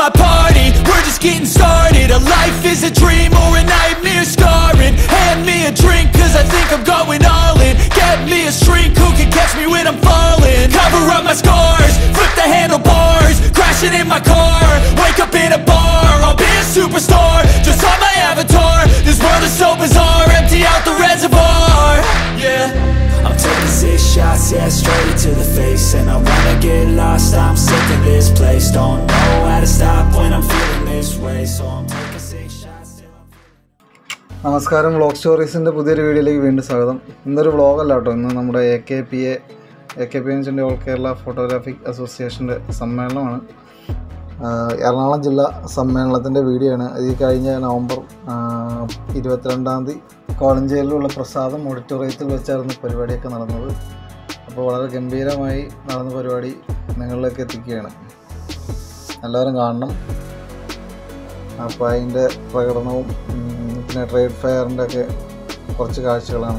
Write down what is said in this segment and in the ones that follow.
my party, we're just getting started A life is a dream or a nightmare scarring Hand me a drink cause I think I'm going all in Get me a shrink who can catch me when I'm falling Cover up my scars, flip the handlebars Crashing in my car, wake up in a bar I'll be a superstar, just on my avatar This world is so bizarre, empty out the reservoir Yeah I'm taking six shots, yeah, straight to the face And I wanna get lost, I'm sick of this place Don't know how to stop when I'm feeling this way So I'm taking six shots till I'm നമസ്കാരം vlog സ്റ്റോറീസിൻ്റെ പുതിയൊരു വീഡിയോയിലേക്ക് വീണ്ടും സ്വാഗതം ഇന്നൊരു വ്ളോഗല്ല കേട്ടോ ഇന്ന് നമ്മുടെ A K P A A K P എന്ന് വെച്ചിട്ടുണ്ടെങ്കിൽ ഓൾ കേരള ഫോട്ടോഗ്രാഫിക് അസോസിയേഷൻ്റെ സമ്മേളനമാണ് ആഹ് എറണാകുളം ജില്ലാ സമ്മേളനത്തിൻ്റെ വീഡിയോ ആണ് ഇത് ഈ കഴിഞ്ഞ നവംബർ ആഹ് ഇരുപത്തിരണ്ടാം തീയതി കോളഞ്ചേരിയിലുള്ള പ്രസാദം ഓഡിറ്റോറിയത്തിൽ വെച്ചായിരുന്നു പരിപാടിയൊക്കെ നടന്നത് അപ്പോൾ വളരെ ഗംഭീരമായി നടന്ന പരിപാടി നിങ്ങളിലേക്ക് എത്തിക്കുകയാണ് എല്ലാവരും കാണണം അപ്പോൾ അതിൻ്റെ പ്രകടനവും ഉം, പിന്നെ ട്രേഡ് ഫെയറിൻ്റെ ഒക്കെ കുറച്ച് കാഴ്ചകളാണ്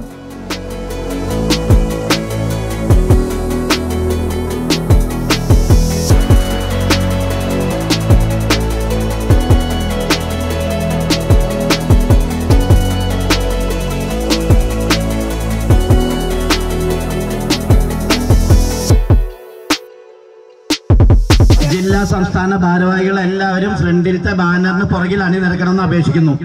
ജില്ലാ സംസ്ഥാന ഭാരവാഹികൾ എല്ലാവരും ഫ്രണ്ടിലത്തെ ബാനറിന് പുറകിൽ അണിനിരക്കണമെന്ന് അപേക്ഷിക്കുന്നു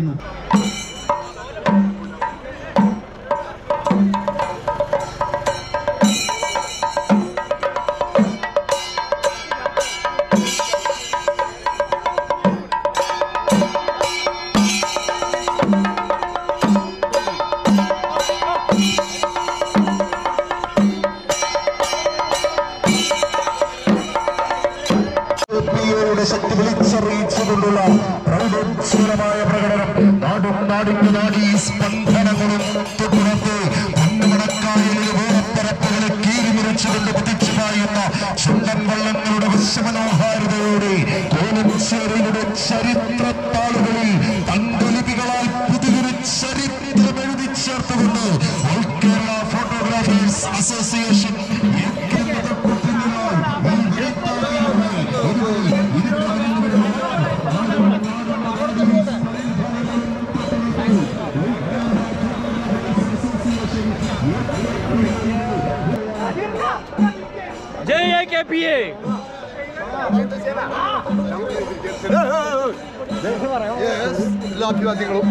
യുടെ ശക്തി വിളിച്ചറിയിച്ചുകൊണ്ടുള്ള പ്രൗഢോജ്വലമായ പ്രകടനം നാടും നാടിന്റെ നാടീ സ്പന്ദനങ്ങളും തൊട്ടുണർത്ത് പൊന്നുമടക്കായലിലെ വേറപ്പരപ്പുകളെ കീറിമുറിച്ചുകൊണ്ട് കുതിച്ചു പായുന്ന ചുണ്ടൻ വള്ളങ്ങളുടെ വിശ്വമനോഹാരിതയോടെ കോലഞ്ചേരിയുടെ ചരിത്രത്താളുകളിൽ തങ്കലിപികളാൽ പുതിയൊരു ചരിത്രം എഴുതി ചേർത്തുകൊണ്ട് ഓൾ കേരള ഫോട്ടോഗ്രാഫേഴ്സ് അസോസിയേഷൻ എല്ലാ അഭിവാദ്യങ്ങളും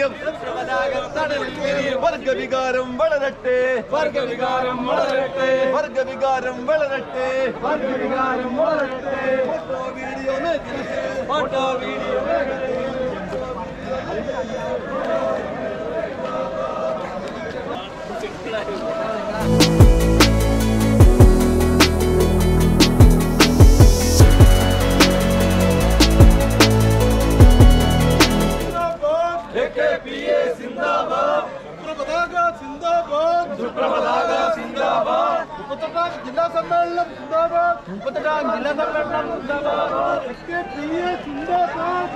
വികാരം വർഗവികാരം വളരട്ടെ വർഗവികാരം വളരട്ടെ വർഗവികാരം വളരട്ടെ വർഗവികാരം വളരട്ടെ ഫോട്ടോ വീഡിയോ ഫോട്ടോ വീഡിയോ ജില്ലാ സമ്മേളനം സിന്ദാബാദ് മുപ്പത്തെട്ടാം ജില്ലാ സമ്മേളനം സിന്ദാബാദ് സിന്ദാബാദ്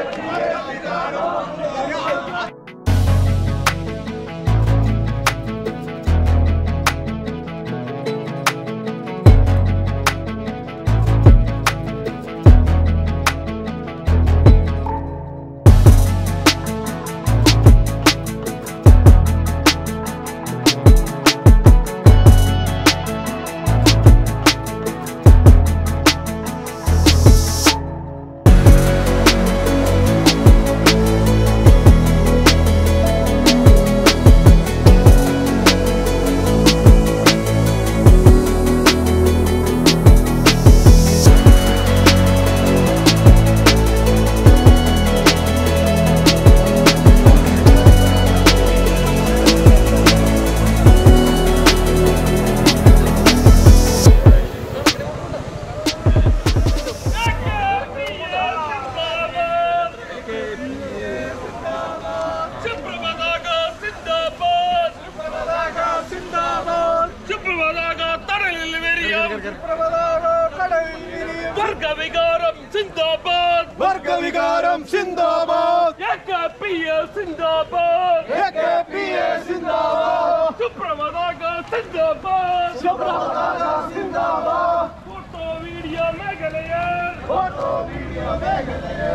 വർഗവികാരം സിന്ദാബാദ് വർഗവികാരം സിന്ദാബാദ് സിന്ദാബാദ് സിന്ദാബാദ് സുപ്രമദാക സിന്ദാബാദ് സിന്ദാബാദ് ഫോട്ടോ വീഡിയോ മേഖലയെ ഫോട്ടോ വീഡിയോ മേഖലയെ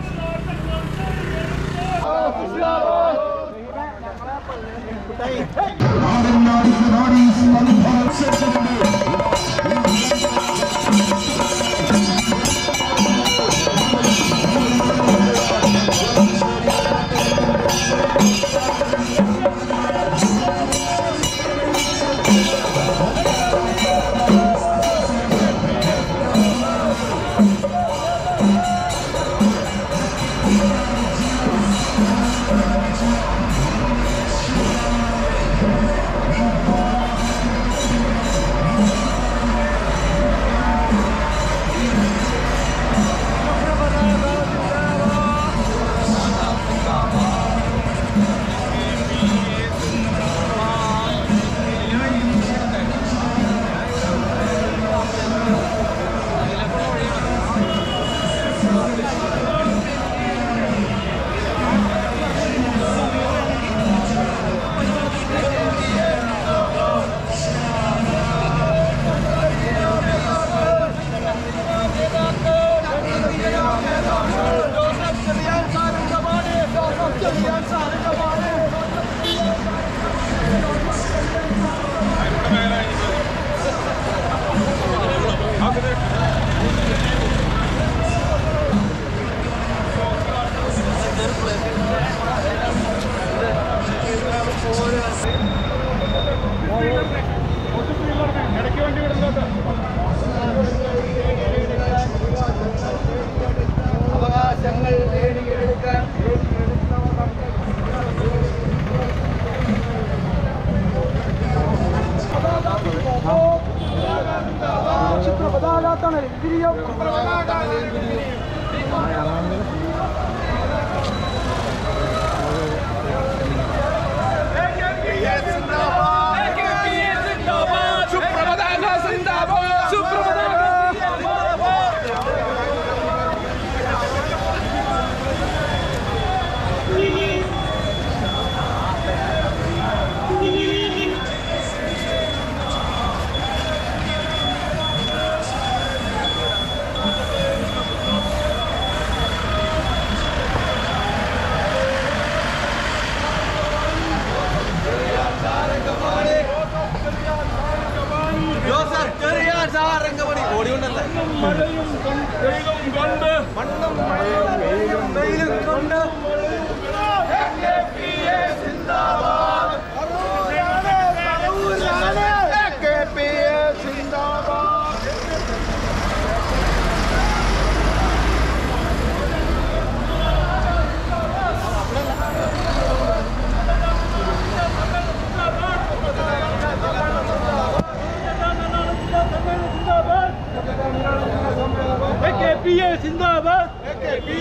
നാടൻ നാടി നാടി സ്പന്ദനം സജ്ജമുണ്ട് അവകാശങ്ങൾ നേടിയെടുക്കാൻ ജോസഫ് ചെറിയാൻ സാരംഗമണി ഓടി കൊണ്ടല്ലേ മഴയും വെയിലും കൊണ്ട് മണ്ണും മഴയും വെയിലും വെയിലും കൊണ്ട്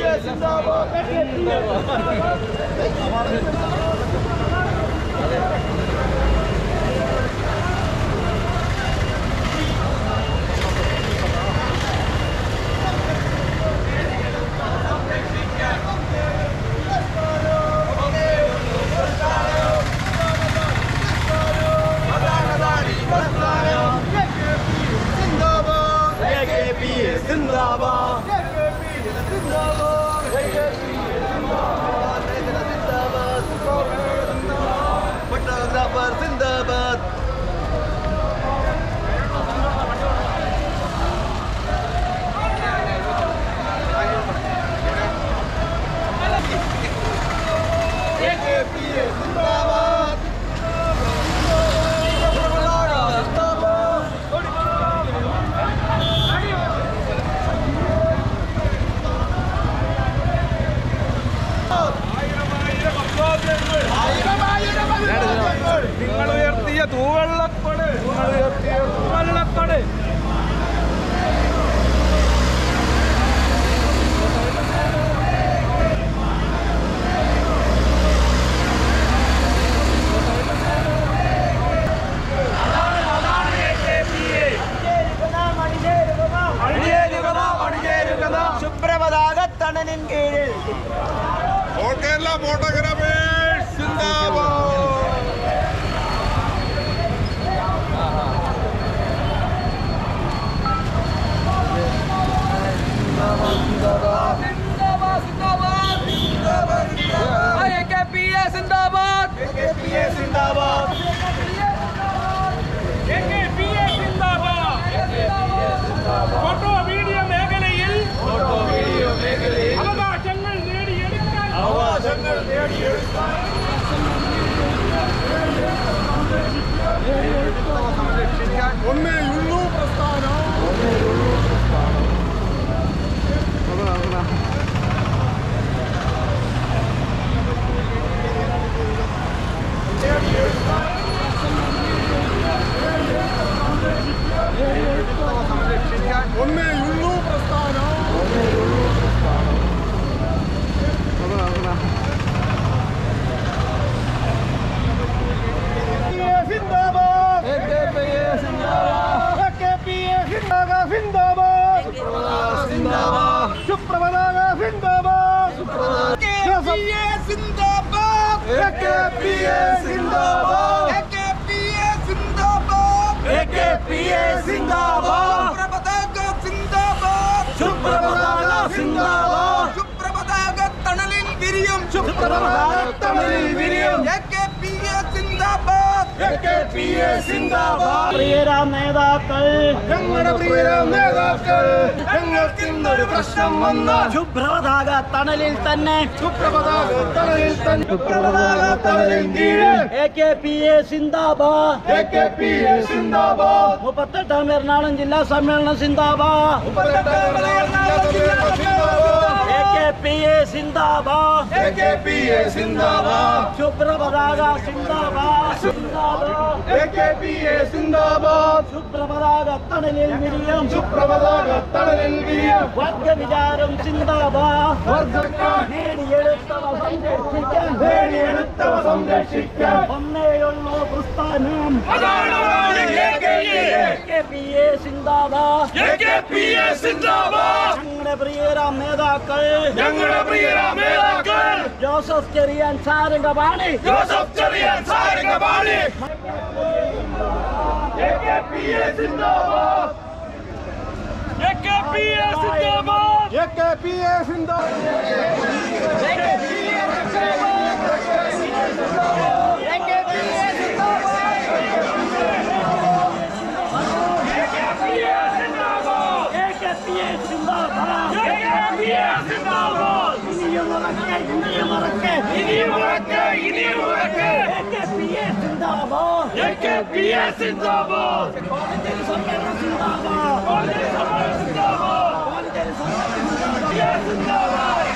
നിങ്ങൾ ഉയർത്തിയ തൂവെള്ളക്കൊട് നിങ്ങൾ ഉയർത്തിയ തൂവെള്ളക്കൊട് സുപ്രപതാകത്തണലിൻ കീഴിൽ കേരള ഫോട്ടോഗ്രാഫേഴ്സ് സിന്ദാബാദ് ഫോട്ടോ വീഡിയോ മേഖലയിൽ അവകാശങ്ങൾ നേടിയെടുക്കാൻ ഒന്നേയുള്ളൂ പ്രസ്ഥാനം ഒന്നേയുള്ളൂ പ്രസ്ഥാനം സുപ്രപതാകത്തണലിൽ വിരിയും സുപ്രഭാതത്തണലിൽ വിരിയും സിന്ദാബാദ് പ്രിയരാം നേതാക്കൾ ഞങ്ങളുടെ പ്രിയരാം നേതാക്കൾ ഞങ്ങൾക്ക് ഇന്നൊരു പ്രശ്നം വന്നാൽ ശുഭ്രപതാക തണലിൽ തന്നെ സുപ്രഭാതത്തണലിൽ തന്നെ സുപ്രഭാതത്തണലിൽ കീഴിൽ എ കെ പി എ സിന്ദാബാദ് എ കെ പി എ സിന്ദാബാദ് മുപ്പത്തെട്ടാം എറണാകുളം ജില്ലാ സമ്മേളനം സിന്ദാബാദ് മുപ്പത്തെട്ടാം എ കെ പി എ സിന്ദാബാദ് എ കെ പി എ സിന്ദാബാദ് ശുഭ്രപതാക സിന്ദാബാദ് സിന്ദാബാദ് എ കെ പി എ സിന്ദാബാദ് ശുഭ്രപതാക തണലിൽ വിരിയും സുപ്രഭാതത്തണലിൽ വിരിയും വർഗവിചാരം സിന്ദാബാദ് വർദ്ധക്കാൻ നേടിയെടുത്തവ സംരക്ഷിക്കാൻ നേടിയെടുത്തവ സംരക്ഷിക്കാൻ ഒന്നേയുള്ളൂ പ്രസ്ഥാനം കെ പി എ സിന്ദാബാദ് ഞങ്ങളുടെ പ്രിയരാം നേതാക്കൾ ഞങ്ങളുടെ പ്രിയരാം നേതാക്കൾ Joseph Cheriyan Sarangapani Joseph Cheriyan Sarangapani A K P A സിന്ദാബാദ് എ കെ പി എ സിന്ദാബാദ് എ കെ പി എ സിന്ദാബാദ് എ കെ പി എ സിന്ദാബാദ് ഇനിയും ഉറക്കെ ഇനിയും ഉറക്കെ ഇനിയും ഉറക്കെ ഇനിയും ഉറക്കെ എ കെ പി എ സിന്ദാബാദ് എ കെ പി എ സിന്ദാബാദ് കോളേജിൽ സമ്മേളനം സിന്ദാബാദ് കോൺഗ്രസ് സമ്മേളനം സിന്ദാബാദ് കോളേജിൽ സമ്മേളനം സിന്ദാബാദ്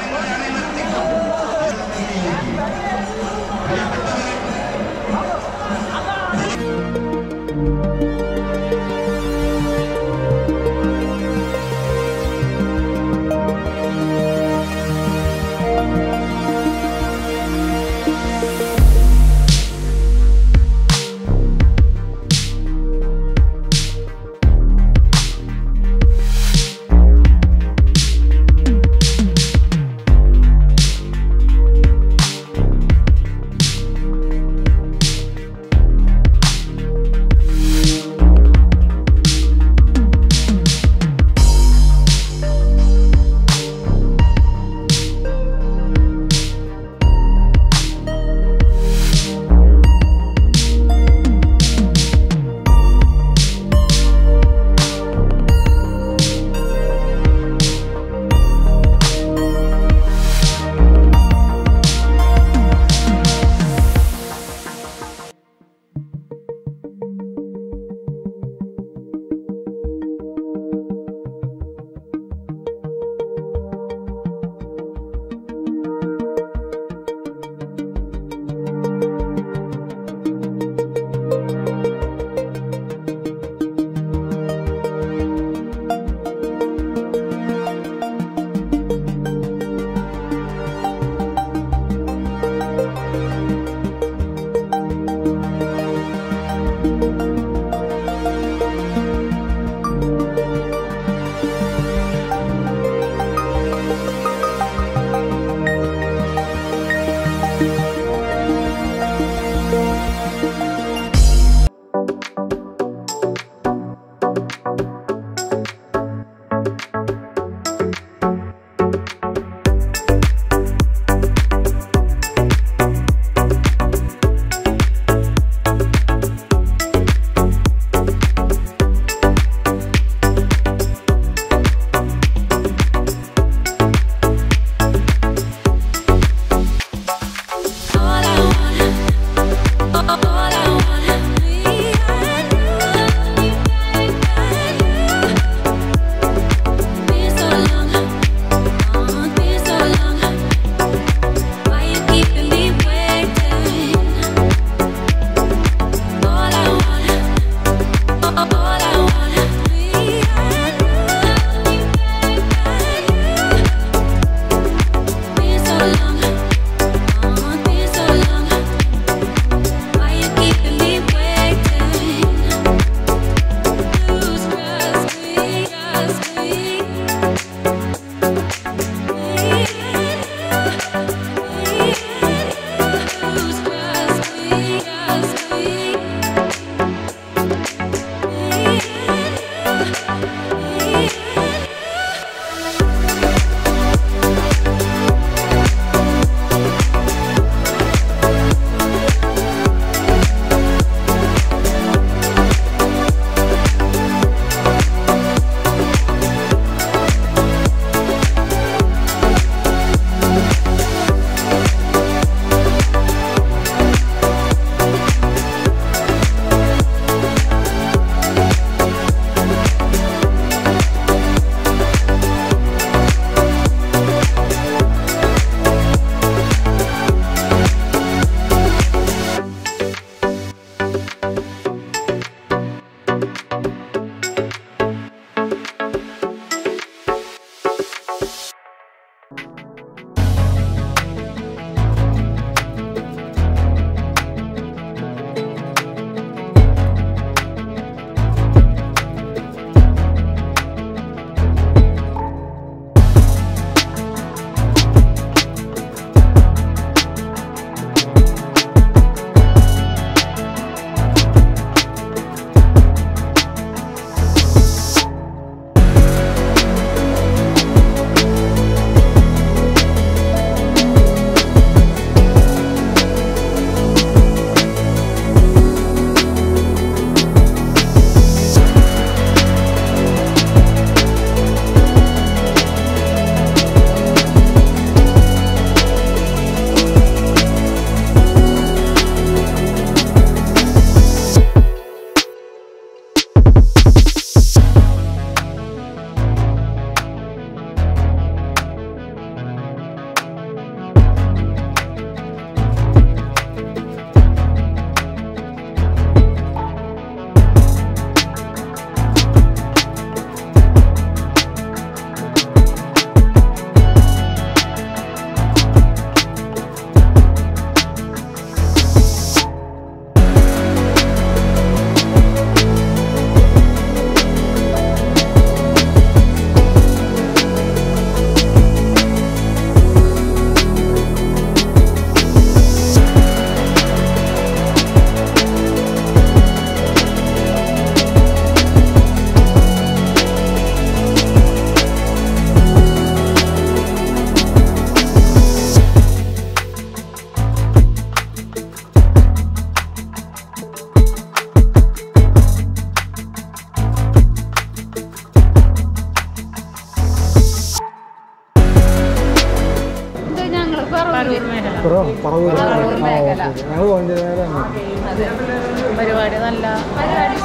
നമ്മൾ കോഞ്ചേരിയിലാണ് അതെ പരിപാടി നല്ല പരിപാടി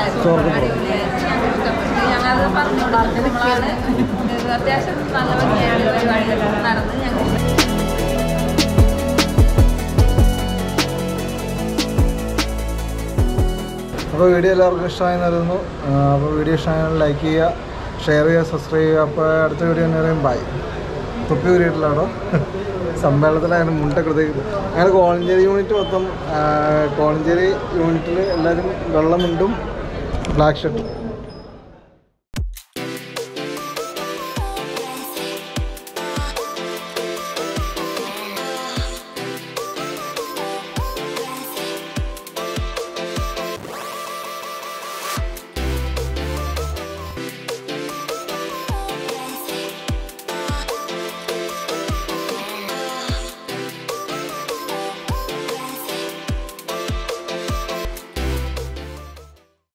ഞങ്ങൾ പറഞ്ഞു നിൽക്കുകയാണ് അത്യാവശ്യം നല്ല ഭംഗിയായിട്ട് പരിപാടികളൊക്കെ നടന്ന് ഞങ്ങൾ അപ്പോൾ വീഡിയോ എല്ലാവർക്കും ഇഷ്ടമായി കരുതുന്നു അപ്പോൾ വീഡിയോ ഇഷ്ടമായാൽ ലൈക്ക് ചെയ്യുക ഷെയർ ചെയ്യുക സബ്സ്ക്രൈബ് ചെയ്യുക അപ്പോൾ അടുത്ത വീഡിയോ തന്നെ പറയും ബൈ തൊപ്പി ഊരിയിട്ടില്ലാടോ സമ്മേളനത്തിലായിരുന്നു മുണ്ടൊക്കെ എടുത്ത് അങ്ങനെ കോളഞ്ചേരി യൂണിറ്റ് മൊത്തം ആ, കോളഞ്ചേരി യൂണിറ്റിൽ എല്ലാവരും വെള്ള മുണ്ടും ബ്ലാക്ക് ഷർട്ടും